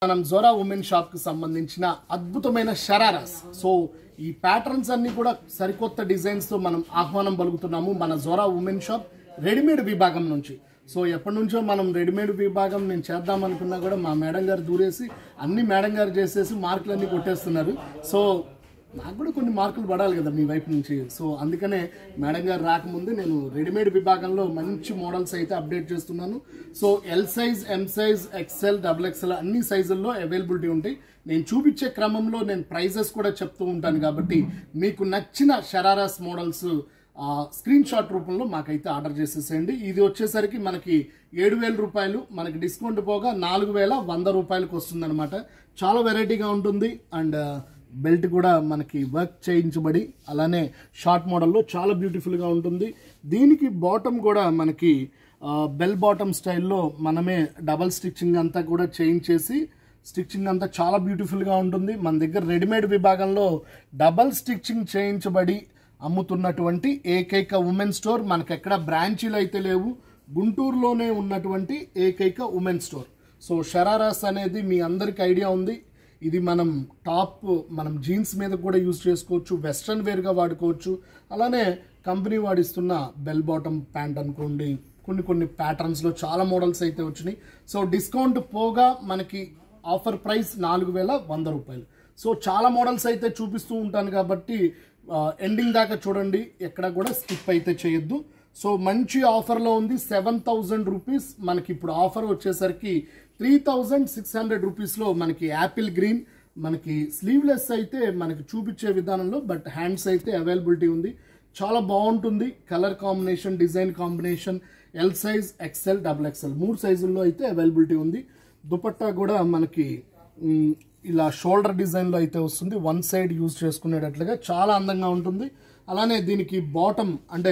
మనం Zora women shop కి సంబంధించిన అద్భుతమైన షరారాస్ సో ఈ ప్యాటర్న్స్ అన్ని కూడా సరికొత్త డిజైన్స్ తో మనం ఆహ్వానం పలుకుతున్నాము మన జోరా ఉమెన్ షాప్ రెడీమేడ్ విభాగం నుంచి సో ఎప్పటి నుంచో మనం రెడీమేడ్ విభాగం నేను చేద్దాం అనుకున్నా కూడా మా మేడం గారు దూరేసి అన్ని మేడం గారు చేసేసి మార్కులన్నీ కొట్టేస్తున్నారు సో నాకు కూడా కొన్ని మార్కులు పడాలి కదా మీ వైపు నుంచి సో అందుకనే మేడం గారు రాకముందు నేను రెడీమేడ్ విభాగంలో మంచి మోడల్స్ అయితే అప్డేట్ చేస్తున్నాను so L size M size XL double XL అన్ని సైజుల్లో అవైలబిలిటీ ఉంటాయి నేను చూపించే క్రమంలో నేను ప్రైజెస్ కూడా చెప్తూ ఉంటాను కాబట్టి మీకు నచ్చిన షరారాస్ మోడల్స్ స్క్రీన్ షాట్ రూపంలో మాకైతే ఆర్డర్ చేసేసేయండి ఇది వచ్చేసరికి మనకి ఏడు వేల రూపాయలు మనకి డిస్కౌంట్ పోగా నాలుగు వేల వంద రూపాయలకు వస్తుందన్నమాట చాలా వెరైటీగా ఉంటుంది అండ్ బెల్ట్ కూడా మనకి వర్క్ చేయించబడి అలానే షార్ట్ మోడల్లో చాలా బ్యూటిఫుల్గా ఉంటుంది దీనికి బాటమ్ కూడా మనకి బెల్ బాటమ్ స్టైల్లో మనమే డబల్ స్టిచ్చింగ్ అంతా కూడా చేయించేసి స్టిచ్చింగ్ అంతా చాలా బ్యూటిఫుల్గా ఉంటుంది మన దగ్గర రెడీమేడ్ విభాగంలో డబల్ స్టిచ్చింగ్ చేయించబడి అమ్ముతున్నటువంటి ఏకైక ఉమెన్ స్టోర్ మనకి ఎక్కడ బ్రాంచీలు అయితే లేవు గుంటూరులోనే ఉన్నటువంటి ఏకైక ఉమెన్ స్టోర్ సో షరారాస్ అనేది మీ అందరికి ఐడియా ఉంది ఇది మనం టాప్ మనం జీన్స్ మీద కూడా యూజ్ చేసుకోవచ్చు వెస్ట్రన్ వేర్గా వాడుకోవచ్చు అలానే కంపెనీ వాడిస్తున్న బెల్ బాటమ్ ప్యాంట్ అనుకోండి కొన్ని కొన్ని ప్యాటర్న్స్లో చాలా మోడల్స్ అయితే వచ్చినాయి సో డిస్కౌంట్ పోగా మనకి ఆఫర్ ప్రైస్ నాలుగు వేల వంద రూపాయలు సో చాలా మోడల్స్ అయితే చూపిస్తూ ఉంటాను కాబట్టి ఎండింగ్ దాకా చూడండి ఎక్కడ కూడా స్కిప్ అయితే చేయొద్దు సో మంచి ఆఫర్లో ఉంది సెవెన్ థౌజండ్ రూపీస్ మనకి ఇప్పుడు ఆఫర్ వచ్చేసరికి త్రీ థౌజండ్ సిక్స్ హండ్రెడ్ రూపీస్లో మనకి యాపిల్ గ్రీన్ మనకి స్లీవ్లెస్ అయితే మనకి చూపించే విధానంలో బట్ హ్యాండ్స్ అయితే అవైలబిలిటీ ఉంది చాలా బాగుంటుంది colour combination design combination L size XL double XL మూడు సైజుల్లో అయితే అవైలబిలిటీ ఉంది దుపట్టా కూడా మనకి మ్, ఇలా షోల్డర్ డిజైన్లో అయితే వస్తుంది వన్ సైడ్ యూజ్ చేసుకునేటట్లుగా చాలా అందంగా ఉంటుంది అలానే దీనికి బాటమ్ అంటే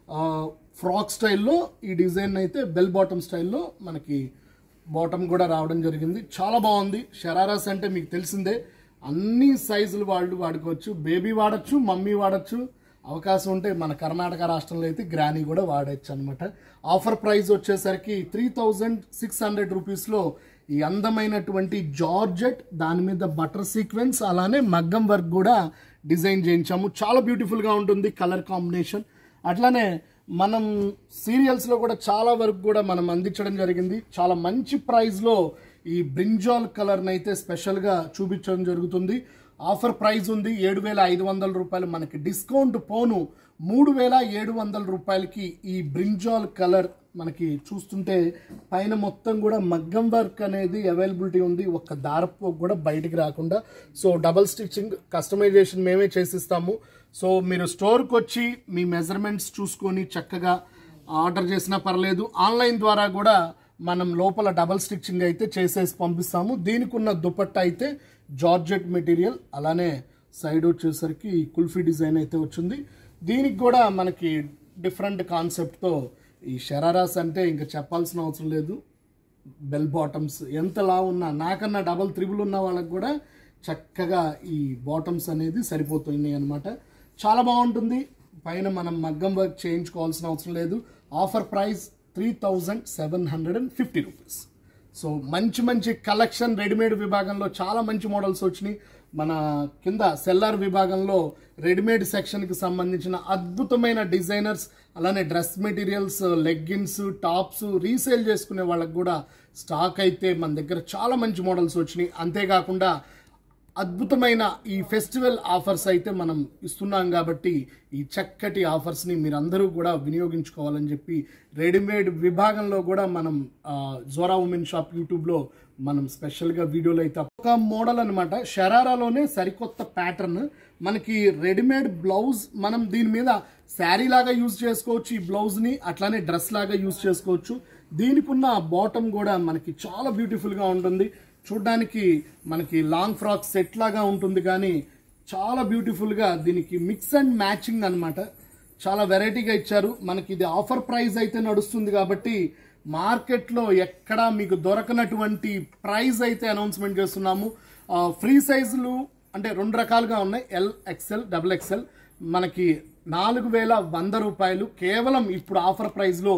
ఫ్రాక్ స్టైల్లో ఈ డిజైన్ అయితే బెల్ బాటమ్ స్టైల్లో మనకి బాటమ్ కూడా రావడం జరిగింది చాలా బాగుంది షరారాస్ అంటే మీకు తెలిసిందే అన్ని సైజులు వాళ్ళు వాడుకోవచ్చు బేబీ వాడచ్చు మమ్మీ వాడచ్చు అవకాశం ఉంటే మన కర్ణాటక రాష్ట్రంలో అయితే గ్రానీ కూడా వాడచ్చు అనమాట ఆఫర్ ప్రైస్ వచ్చేసరికి త్రీ థౌజండ్ సిక్స్ హండ్రెడ్ రూపీస్లో ఈ అందమైనటువంటి జార్జెట్ దాని మీద బటర్ సీక్వెన్స్ అలానే మగ్గం వర్క్ కూడా డిజైన్ చేయించాము చాలా బ్యూటిఫుల్గా ఉంటుంది కలర్ కాంబినేషన్ అట్లానే మనం సీరియల్స్లో కూడా చాలా వరకు కూడా మనం అందించడం జరిగింది చాలా మంచి ప్రైస్లో ఈ బ్రింజాల్ కలర్ని అయితే స్పెషల్గా చూపించడం జరుగుతుంది ఆఫర్ ప్రైస్ ఉంది ఏడు వేల ఐదు వందల రూపాయలు మనకి డిస్కౌంట్ పోను మూడు వేల ఏడు వందల రూపాయలకి ఈ బ్రింజాల్ కలర్ మనకి చూస్తుంటే పైన మొత్తం కూడా మగ్గం వర్క్ అనేది అవైలబిలిటీ ఉంది ఒక్క దారపు కూడా బయటికి రాకుండా సో డబల్ స్టిచ్చింగ్ కస్టమైజేషన్ మేమే చేసిస్తాము సో మీరు స్టోర్కి వచ్చి మీ మెజర్మెంట్స్ చూసుకొని చక్కగా ఆర్డర్ చేసినా పర్లేదు ఆన్లైన్ ద్వారా కూడా మనం లోపల డబల్ స్టిచ్చింగ్ అయితే చేసేసి పంపిస్తాము దీనికి ఉన్న దుపట్టా అయితే జార్జెట్ మెటీరియల్ అలానే సైడ్ వచ్చేసరికి కుల్ఫీ డిజైన్ అయితే వచ్చింది దీనికి కూడా మనకి డిఫరెంట్ కాన్సెప్ట్తో ఈ షరారాస్ అంటే ఇంకా చెప్పాల్సిన అవసరం లేదు బెల్ బాటమ్స్ ఎంతలా ఉన్నా నాకన్నా డబల్ త్రిబుల్ ఉన్న వాళ్ళకి కూడా చక్కగా ఈ బాటమ్స్ అనేది సరిపోతున్నాయి అనమాట చాలా బాగుంటుంది పైన మనం మగ్గం వర్క్ చేయించుకోవాల్సిన అవసరం లేదు offer price three thousand seven hundred and fifty rupees so మంచి మంచి కలెక్షన్ రెడీమేడ్ విభాగంలో చాలా మంచి మోడల్స్ వచ్చినాయి మన కింద సెల్లార్ విభాగంలో రెడీమేడ్ సెక్షన్కి సంబంధించిన అద్భుతమైన డిజైనర్స్ అలానే dress materials leggings tops resale చేసుకునే వాళ్ళకి కూడా స్టాక్ అయితే మన దగ్గర చాలా మంచి మోడల్స్ వచ్చినాయి అంతేకాకుండా అద్భుతమైన ఈ ఫెస్టివల్ ఆఫర్స్ అయితే మనం ఇస్తున్నాం కాబట్టి ఈ చక్కటి ఆఫర్స్ని మీరందరూ కూడా వినియోగించుకోవాలని చెప్పి రెడీమేడ్ విభాగంలో కూడా మనం ఆ, జోరా ఉమెన్ షాప్ యూట్యూబ్లో మనం స్పెషల్గా వీడియోలు అయితే ఒక మోడల్ అనమాట షరారాలోనే సరికొత్త ప్యాటర్న్ మనకి రెడీమేడ్ బ్లౌజ్ మనం దీని మీద శారీ లాగా యూజ్ చేసుకోవచ్చు ఈ బ్లౌజ్ని అట్లానే డ్రెస్ లాగా యూజ్ చేసుకోవచ్చు దీనికి ఉన్న బాటమ్ కూడా మనకి చాలా బ్యూటిఫుల్గా ఉంటుంది చూడ్డానికి మనకి లాంగ్ ఫ్రాక్ సెట్ లాగా ఉంటుంది కానీ చాలా బ్యూటిఫుల్గా దీనికి మిక్స్ అండ్ మ్యాచింగ్ అన్నమాట చాలా వెరైటీగా ఇచ్చారు మనకి ఇది ఆఫర్ ప్రైస్ అయితే నడుస్తుంది కాబట్టి మార్కెట్లో ఎక్కడా మీకు దొరకనటువంటి ప్రైస్ అయితే అనౌన్స్మెంట్ చేస్తున్నాము ఆ, ఫ్రీ సైజులు అంటే రెండు రకాలుగా ఉన్నాయి ఎల్ ఎక్సెల్ డబుల్ ఎక్సెల్ మనకి నాలుగు వేల వంద రూపాయలు కేవలం ఇప్పుడు ఆఫర్ ప్రైస్లో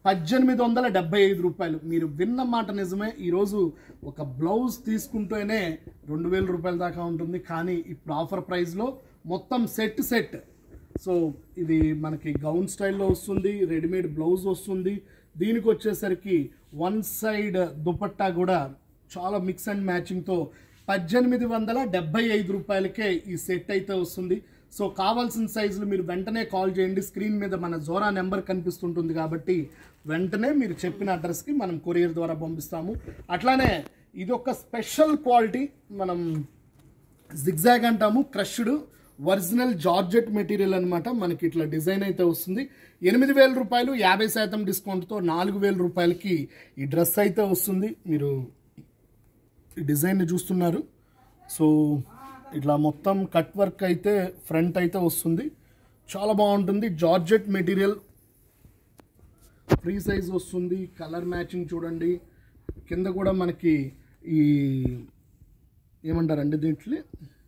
పద్దెనిమిది వందల డెబ్బై ఐదు రూపాయలు మీరు విన్న మాట నిజమే ఈరోజు ఒక బ్లౌజ్ తీసుకుంటేనే రెండు వేల రూపాయల దాకా ఉంటుంది కానీ ఇప్పుడు ఆఫర్ ప్రైస్లో మొత్తం సెట్ సెట్ సో ఇది మనకి గౌన్ స్టైల్లో వస్తుంది రెడీమేడ్ బ్లౌజ్ వస్తుంది దీనికి వచ్చేసరికి వన్ సైడ్ దుపట్టా కూడా చాలా మిక్స్ అండ్ మ్యాచింగ్తో పద్దెనిమిది వందల డెబ్బై ఐదు రూపాయలకే ఈ సెట్ అయితే వస్తుంది సో కావాల్సిన సైజులు మీరు వెంటనే కాల్ చేయండి స్క్రీన్ మీద మన జోరా నెంబర్ కనిపిస్తుంటుంది కాబట్టి వెంటనే మీరు చెప్పిన అడ్రస్కి మనం కొరియర్ ద్వారా పంపిస్తాము అట్లానే ఇది ఒక స్పెషల్ క్వాలిటీ మనం జిగ్జాగ్ అంటాము క్రష్డ్ ఒరిజినల్ జార్జెట్ మెటీరియల్ అనమాట మనకి ఇట్లా డిజైన్ అయితే వస్తుంది ఎనిమిది వేల రూపాయలు యాభై శాతం డిస్కౌంట్తో నాలుగు వేల రూపాయలకి ఈ డ్రెస్ అయితే వస్తుంది మీరు ఈ డిజైన్ చూస్తున్నారు సో ఇట్లా మొత్తం కట్ వర్క్ అయితే ఫ్రంట్ అయితే వస్తుంది చాలా బాగుంటుంది జార్జెట్ మెటీరియల్ ఫ్రీ సైజ్ వస్తుంది కలర్ మ్యాచింగ్ చూడండి కింద కూడా మనకి ఈ ఏమంటారండి దీంట్లో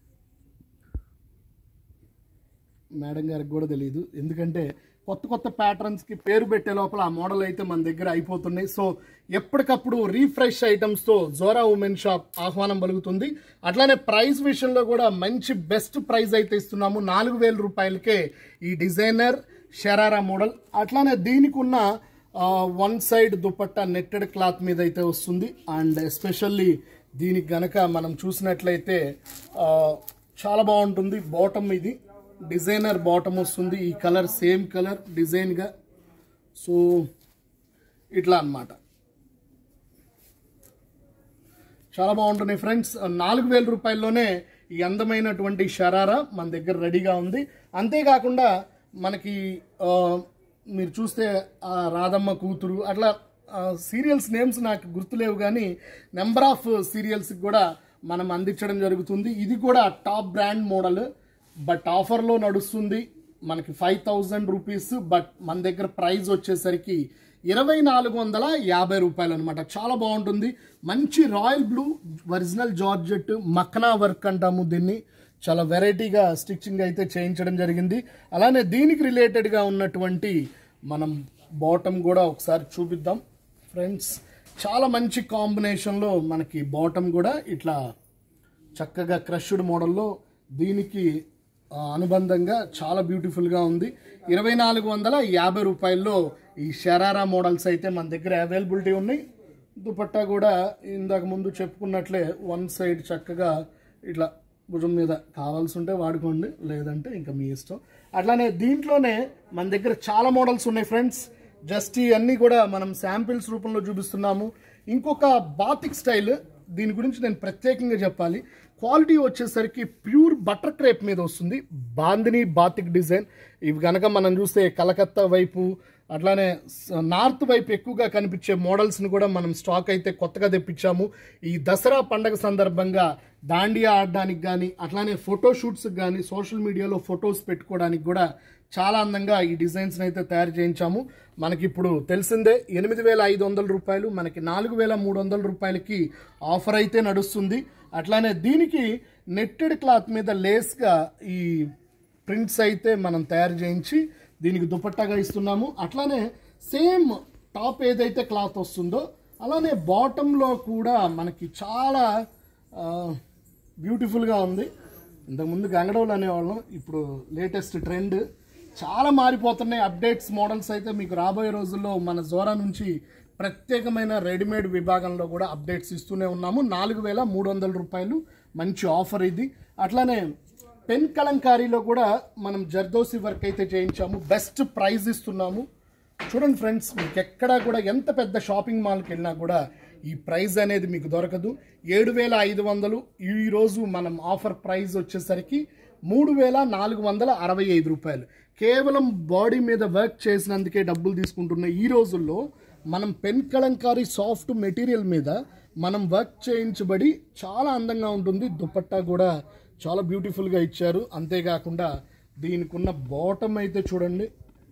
మేడం గారికి కూడా తెలియదు ఎందుకంటే కొత్త కొత్త ప్యాటర్న్స్కి పేరు పెట్టే లోపల ఆ మోడల్ అయితే మన దగ్గర అయిపోతున్నాయి సో ఎప్పటికప్పుడు రీఫ్రెష్ ఐటమ్స్తో జోరా ఉమెన్ షాప్ ఆహ్వానం పలుకుతుంది అట్లానే ప్రైస్ విషయంలో కూడా మంచి బెస్ట్ ప్రైస్ అయితే ఇస్తున్నాము నాలుగు వేల రూపాయలకే ఈ డిజైనర్ షరారా మోడల్ అట్లానే దీనికి ఉన్న one side dupatta netted cloth మీద అయితే వస్తుంది అండ్ ఎస్పెషల్లీ దీనికి గనక మనం చూసినట్లయితే ఆ, చాలా బాగుంటుంది బాటమ్ ఇది డిజైనర్ బాటమ్ వస్తుంది ఈ కలర్ సేమ్ కలర్ డిజైన్గా సో ఇట్లా అన్నమాట చాలా బాగుంటున్నాయి ఫ్రెండ్స్ నాలుగు వేల రూపాయల్లోనే ఈ అందమైనటువంటి షరారా మన దగ్గర రెడీగా ఉంది అంతేకాకుండా మనకి ఆ, మీరు చూస్తే ఆ రాధమ్మ కూతురు అట్లా సీరియల్స్ నేమ్స్ నాకు గుర్తులేవు కానీ నెంబర్ ఆఫ్ సీరియల్స్కి కూడా మనం అందించడం జరుగుతుంది ఇది కూడా టాప్ బ్రాండ్ మోడల్ బట్ ఆఫర్లో నడుస్తుంది మనకి ఫైవ్ థౌజండ్ రూపీస్ బట్ మన దగ్గర ప్రైస్ వచ్చేసరికి ఇరవై నాలుగు వందల యాభై రూపాయలు అనమాట చాలా బాగుంటుంది మంచి రాయల్ బ్లూ ఒరిజినల్ జార్జెట్ మక్కనా వర్క్ అంటాము దీన్ని చాలా వెరైటీగా స్టిచ్చింగ్ అయితే చేయించడం జరిగింది అలానే దీనికి రిలేటెడ్గా ఉన్నటువంటి మనం బాటమ్ కూడా ఒకసారి చూపిద్దాం ఫ్రెండ్స్ చాలా మంచి కాంబినేషన్లో మనకి బాటమ్ కూడా ఇట్లా చక్కగా క్రష్డ్ మోడల్లో దీనికి ఆ, అనుబంధంగా చాలా బ్యూటిఫుల్గా ఉంది ఇరవై నాలుగు వందల యాభై రూపాయల్లో ఈ షరారా మోడల్స్ అయితే మన దగ్గర అవైలబిలిటీ ఉన్నాయి దుపట్టా కూడా ఇందాక ముందు చెప్పుకున్నట్లే వన్ సైడ్ చక్కగా ఇట్లా భుజం మీద కావాల్సి ఉంటే వాడుకోండి లేదంటే ఇంకా మీ ఇష్టం అట్లానే దీంట్లోనే మన దగ్గర చాలా మోడల్స్ ఉన్నాయి ఫ్రెండ్స్ జస్ట్ ఇవన్నీ కూడా మనం శాంపిల్స్ రూపంలో చూపిస్తున్నాము ఇంకొక బాతిక్ స్టైల్ దీని గురించి నేను ప్రత్యేకంగా చెప్పాలి క్వాలిటీ వచ్చేసరికి ప్యూర్ బటర్ క్రేప్ మీద వస్తుంది బాందిని బాతిక్ డిజైన్ ఇవి కనుక మనం చూస్తే కలకత్తా వైపు అట్లానే స- నార్త్ వైపు ఎక్కువగా కనిపించే మోడల్స్ని కూడా మనం స్టాక్ అయితే కొత్తగా తెప్పించాము ఈ దసరా పండగ సందర్భంగా దాండియా ఆడడానికి కానీ అట్లానే ఫోటో షూట్స్కి కానీ సోషల్ మీడియాలో ఫొటోస్ పెట్టుకోవడానికి కూడా చాలా అందంగా ఈ డిజైన్స్ని అయితే తయారు చేయించాము మనకి ఇప్పుడు తెలిసిందే ఎనిమిది వేల ఐదు వందల రూపాయలు మనకి నాలుగు వేల మూడు వందల రూపాయలకి ఆఫర్ అయితే నడుస్తుంది అట్లానే దీనికి నెట్టెడ్ క్లాత్ మీద లేస్గా ఈ ప్రింట్స్ అయితే మనం తయారు చేయించి దీనికి దుపట్టాగా ఇస్తున్నాము అట్లానే సేమ్ టాప్ ఏదైతే క్లాత్ వస్తుందో అలానే బాటంలో కూడా మనకి చాలా ఆ, బ్యూటిఫుల్గా ఉంది ఇంతకుముందు గంగడవులు అనేవాళ్ళం ఇప్పుడు లేటెస్ట్ ట్రెండ్ చాలా మారిపోతున్నాయి అప్డేట్స్ మోడల్స్ అయితే మీకు రాబోయే రోజుల్లో మన జోరా నుంచి ప్రత్యేకమైన రెడీమేడ్ విభాగంలో కూడా అప్డేట్స్ ఇస్తూనే ఉన్నాము నాలుగు వేల మూడు వందల రూపాయలు మంచి ఆఫర్ ఇది అట్లానే పెన్ కలంకారీలో కూడా మనం జర్దోసి వర్క్ అయితే చేయించాము బెస్ట్ ప్రైజ్ ఇస్తున్నాము చూడండి ఫ్రెండ్స్ మీకు ఎక్కడా కూడా ఎంత పెద్ద షాపింగ్ మాల్కి వెళ్ళినా కూడా ఈ ప్రైస్ అనేది మీకు దొరకదు ఏడు వేల ఐదు వందలు ఈరోజు మనం ఆఫర్ ప్రైస్ వచ్చేసరికి మూడు వేల నాలుగు వందల అరవై ఐదు రూపాయలు కేవలం బాడీ మీద వర్క్ చేసినందుకే డబ్బులు తీసుకుంటున్న ఈ రోజుల్లో మనం పెన్ కలంకారీ సాఫ్ట్ మెటీరియల్ మీద మనం వర్క్ చేయించబడి చాలా అందంగా ఉంటుంది దుపట్టా కూడా చాలా బ్యూటిఫుల్గా ఇచ్చారు అంతేకాకుండా దీనికి ఉన్న బాటమ్ అయితే చూడండి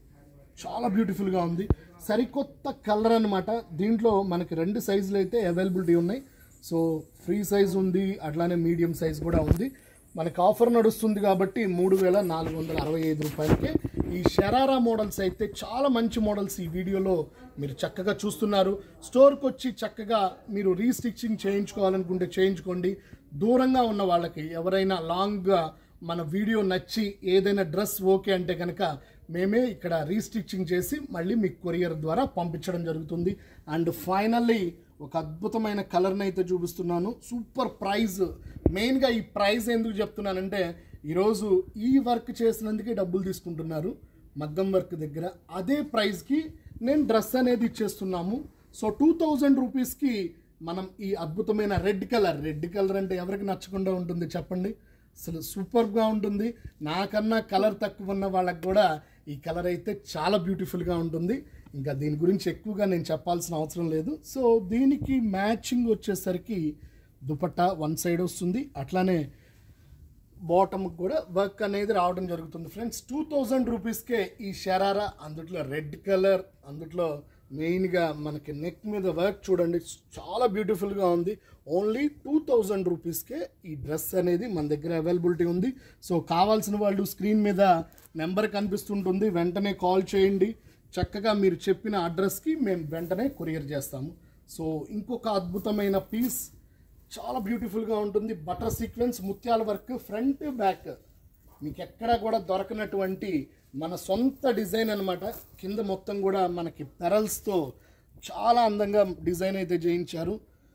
చాలా బ్యూటిఫుల్గా ఉంది సరికొత్త కలర్ అనమాట దీంట్లో మనకి రెండు సైజులు అయితే అవైలబిలిటీ ఉన్నాయి సో ఫ్రీ సైజ్ ఉంది అట్లానే మీడియం సైజ్ కూడా ఉంది మనకి ఆఫర్ నడుస్తుంది కాబట్టి మూడు వేల నాలుగు వందల అరవై ఐదు రూపాయలకి ఈ షరారా మోడల్స్ అయితే చాలా మంచి మోడల్స్ ఈ వీడియోలో మీరు చక్కగా చూస్తున్నారు స్టోర్కి వచ్చి చక్కగా మీరు రీస్టిచ్చింగ్ చేయించుకోవాలనుకుంటే చేయించుకోండి దూరంగా ఉన్న వాళ్ళకి ఎవరైనా లాంగ్గా మన వీడియో నచ్చి ఏదైనా డ్రెస్ ఓకే అంటే కనుక మేమే ఇక్కడ రీస్టిచ్చింగ్ చేసి మళ్ళీ మీకు కొరియర్ ద్వారా పంపించడం జరుగుతుంది అండ్ ఫైనల్లీ ఒక అద్భుతమైన కలర్ని అయితే చూపిస్తున్నాను సూపర్ ప్రైజ్ మెయిన్గా ఈ ప్రైజ్ ఎందుకు చెప్తున్నానంటే ఈరోజు ఈ వర్క్ చేసినందుకే డబ్బులు తీసుకుంటున్నారు మగ్గం వర్క్ దగ్గర అదే ప్రైస్కి నేను డ్రెస్ అనేది ఇచ్చేస్తున్నాము సో టూ థౌజండ్ రూపీస్కి మనం ఈ అద్భుతమైన రెడ్ కలర్ రెడ్ కలర్ అంటే ఎవరికి నచ్చకుండా ఉంటుంది చెప్పండి అసలు సూపర్గా ఉంటుంది నాకన్నా కలర్ తక్కువ ఉన్న వాళ్ళకి కూడా ఈ కలర్ అయితే చాలా బ్యూటిఫుల్గా ఉంటుంది ఇంకా దీని గురించి ఎక్కువగా నేను చెప్పాల్సిన అవసరం లేదు సో దీనికి మ్యాచింగ్ వచ్చేసరికి దుపట్టా వన్ సైడ్ వస్తుంది అట్లానే బాటమ్కి కూడా వర్క్ అనేది రావడం జరుగుతుంది ఫ్రెండ్స్ టూ థౌజండ్ రూపీస్కే ఈ షరారా అందుట్లో రెడ్ కలర్ అందుట్లో మెయిన్గా మనకి నెక్ మీద వర్క్ చూడండి చాలా బ్యూటిఫుల్గా ఉంది ఓన్లీ టూ థౌజండ్ రూపీస్కే ఈ డ్రెస్ అనేది మన దగ్గర అవైలబిలిటీ ఉంది సో కావాల్సిన వాళ్ళు స్క్రీన్ మీద నెంబర్ కనిపిస్తుంటుంది వెంటనే కాల్ చేయండి చక్కగా మీరు చెప్పిన అడ్రస్కి మేము వెంటనే కొరియర్ చేస్తాము సో ఇంకొక అద్భుతమైన పీస్ చాలా బ్యూటిఫుల్గా ఉంటుంది బటర్ సీక్వెన్స్ ముత్యాల వర్క్ ఫ్రంట్ బ్యాక్ మీకు ఎక్కడా కూడా దొరకనటువంటి మన సొంత డిజైన్ అన్నమాట కింద మొత్తం కూడా మనకి పెరల్స్తో చాలా అందంగా డిజైన్ అయితే చేయించారు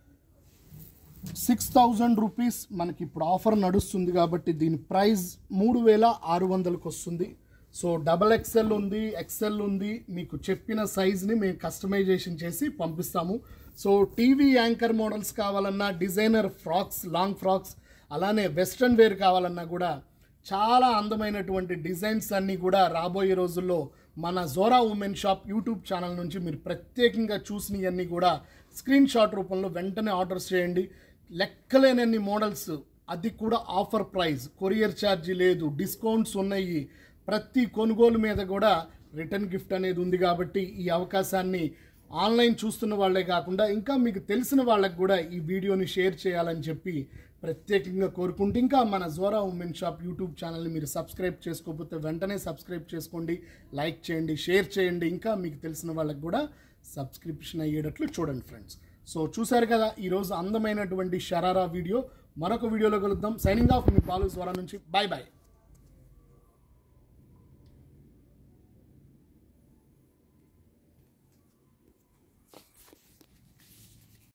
సిక్స్ థౌజండ్ రూపీస్ మనకి ఇప్పుడు ఆఫర్ నడుస్తుంది కాబట్టి దీని ప్రైస్ మూడు వేల ఆరు వందలకు వస్తుంది సో డబల్ ఎక్సెల్ ఉంది ఎక్సెల్ ఉంది మీకు చెప్పిన సైజ్ని మేము కస్టమైజేషన్ చేసి పంపిస్తాము సో టీవీ యాంకర్ మోడల్స్ కావాలన్నా డిజైనర్ ఫ్రాక్స్ లాంగ్ ఫ్రాక్స్ అలానే వెస్ట్రన్ వేర్ కావాలన్నా కూడా చాలా అందమైనటువంటి డిజైన్స్ అన్నీ కూడా రాబోయే రోజుల్లో మన Zora women shop YouTube channel నుంచి మీరు ప్రత్యేకంగా చూసినవన్నీ కూడా స్క్రీన్ షాట్ రూపంలో వెంటనే ఆర్డర్స్ చేయండి లెక్కలేనన్ని మోడల్స్ అది కూడా ఆఫర్ ప్రైస్ కొరియర్ ఛార్జీ లేదు డిస్కౌంట్స్ ఉన్నాయి ప్రతి కొనుగోలు మీద కూడా రిటర్న్ గిఫ్ట్ అనేది ఉంది కాబట్టి ఈ అవకాశాన్ని ఆన్లైన్ చూస్తున్న వాళ్ళే కాకుండా ఇంకా మీకు తెలిసిన వాళ్ళకి కూడా ఈ వీడియోని షేర్ చేయాలని చెప్పి ప్రత్యేకంగా కోరుకుంటూ ఇంకా మన జోరా ఉమెన్ షాప్ యూట్యూబ్ ఛానల్ని మీరు సబ్స్క్రైబ్ చేసుకోకపోతే వెంటనే సబ్స్క్రైబ్ చేసుకోండి లైక్ చేయండి షేర్ చేయండి ఇంకా మీకు తెలిసిన వాళ్ళకి కూడా సబ్స్క్రిప్షన్ అయ్యేటట్లు చూడండి ఫ్రెండ్స్ సో చూశారు కదా ఈరోజు అందమైనటువంటి షరారా వీడియో మరొక వీడియోలో కలుద్దాం సైనింగ్ ఆఫ్ మీ బాలు స్వరా నుంచి బాయ్ బాయ్